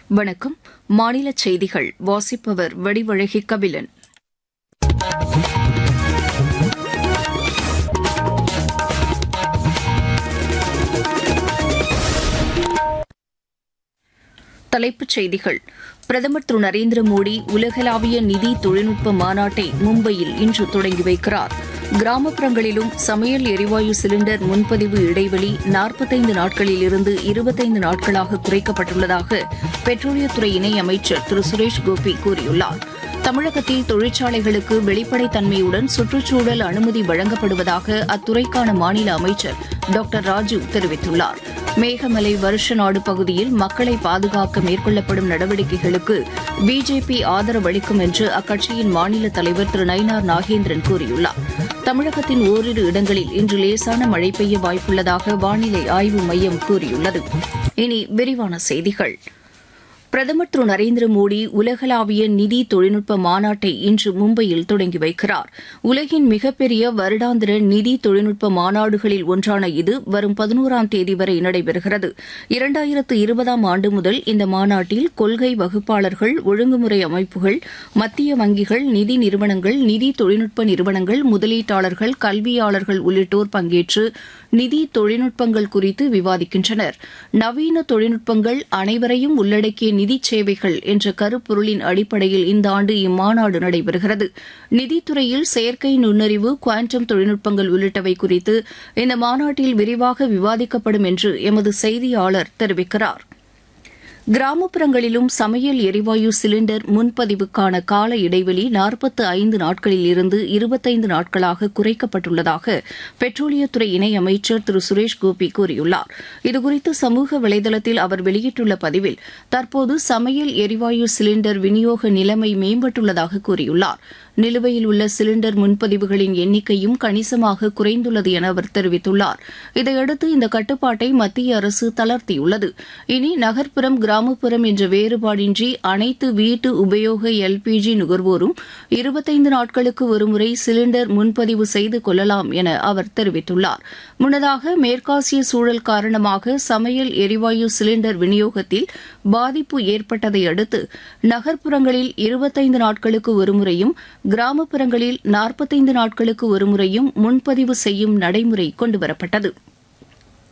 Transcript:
வணக்கம் மாநில செய்திகள் வாசிப்பவர் வடிவழகி கபிலன் தலைப்புச் செய்திகள் பிரதமர் திரு நரேந்திர மோடி உலகளாவிய நிதி தொழில்நுட்ப மாநாட்டை மும்பையில் இன்று தொடங்கி வைக்கிறார் கிராமப்புறங்களிலும் சமையல் எரிவாயு சிலிண்டர் முன்பதிவு இடைவெளி நாற்பத்தைந்து நாட்களில் இருந்து இருபத்தைந்து நாட்களாக குறைக்கப்பட்டுள்ளதாக பெட்ரோலியத்துறை இணையமைச்சர் திரு சுரேஷ் கோபி கூறியுள்ளார் தமிழகத்தில் தொழிற்சாலைகளுக்கு வெளிப்படைத்தன்மையுடன் சுற்றுச்சூழல் அனுமதி வழங்கப்படுவதாக அத்துறைக்கான மாநில அமைச்சர் டாக்டர் ராஜு தெரிவித்துள்ளார் மேகமலை வருஷ நாடு பகுதியில் மக்களை பாதுகாக்க மேற்கொள்ளப்படும் நடவடிக்கைகளுக்கு பிஜேபி ஆதரவளிக்கும் என்று அக்கட்சியின் மாநில தலைவர் திரு நயினார் நாகேந்திரன் கூறியுள்ளார் தமிழகத்தின் ஓரிரு இடங்களில் இன்று லேசான மழை பெய்ய வாய்ப்புள்ளதாக வானிலை ஆய்வு மையம் கூறியுள்ளது இனி விரிவான செய்திகள் பிரதமர் திரு நரேந்திர மோடி உலகளாவிய நிதி தொழில்நுட்ப மாநாட்டை இன்று மும்பையில் தொடங்கி வைக்கிறார் உலகின் மிகப்பெரிய வருடாந்திர நிதி தொழில்நுட்ப மாநாடுகளில் ஒன்றான இது வரும் பதினோராம் தேதி வரை நடைபெறுகிறது இரண்டாயிரத்து இருபதாம் ஆண்டு முதல் இந்த மாநாட்டில் கொள்கை வகுப்பாளர்கள் ஒழுங்குமுறை அமைப்புகள் மத்திய வங்கிகள் நிதி நிறுவனங்கள் நிதி தொழில்நுட்ப நிறுவனங்கள் முதலீட்டாளர்கள் கல்வியாளர்கள் உள்ளிட்டோர் பங்கேற்று நிதி தொழில்நுட்பங்கள் குறித்து விவாதிக்கின்றனர் நவீன தொழில்நுட்பங்கள் அனைவரையும் உள்ளடக்கிய நிதி சேவைகள் என்ற கருப்பொருளின் அடிப்படையில் இந்த ஆண்டு இம்மாநாடு நடைபெறுகிறது நிதித்துறையில் செயற்கை நுண்ணறிவு குவாண்டம் தொழில்நுட்பங்கள் உள்ளிட்டவை குறித்து இந்த மாநாட்டில் விரிவாக விவாதிக்கப்படும் என்று எமது செய்தியாளர் தெரிவிக்கிறார் கிராமப்புறங்களிலும் சமையல் எரிவாயு சிலிண்டர் முன்பதிவுக்கான கால இடைவெளி நாற்பத்து ஐந்து நாட்களில் இருந்து இருபத்தைந்து நாட்களாக குறைக்கப்பட்டுள்ளதாக பெட்ரோலியத்துறை இணையமைச்சர் திரு சுரேஷ் கோபி கூறியுள்ளார் இதுகுறித்து சமூக வலைதளத்தில் அவர் வெளியிட்டுள்ள பதிவில் தற்போது சமையல் எரிவாயு சிலிண்டர் விநியோக நிலைமை மேம்பட்டுள்ளதாக கூறியுள்ளார் நிலுவையில் உள்ள சிலிண்டர் முன்பதிவுகளின் எண்ணிக்கையும் கணிசமாக குறைந்துள்ளது என அவர் தெரிவித்துள்ளார் இதையடுத்து இந்த கட்டுப்பாட்டை மத்திய அரசு தளர்த்தியுள்ளது இனி நகர்ப்புறம் கிராமப்புறம் என்ற வேறுபாடின்றி அனைத்து வீட்டு உபயோக எல்பிஜி நுகர்வோரும் இருபத்தைந்து நாட்களுக்கு ஒருமுறை சிலிண்டர் முன்பதிவு செய்து கொள்ளலாம் என அவர் தெரிவித்துள்ளார் முன்னதாக மேற்காசிய சூழல் காரணமாக சமையல் எரிவாயு சிலிண்டர் விநியோகத்தில் பாதிப்பு ஏற்பட்டதை அடுத்து நகர்ப்புறங்களில் இருபத்தைந்து நாட்களுக்கு ஒருமுறையும் கிராமப்புறங்களில் நாற்பத்தைந்து நாட்களுக்கு ஒருமுறையும் முன்பதிவு செய்யும் நடைமுறை கொண்டுவரப்பட்டது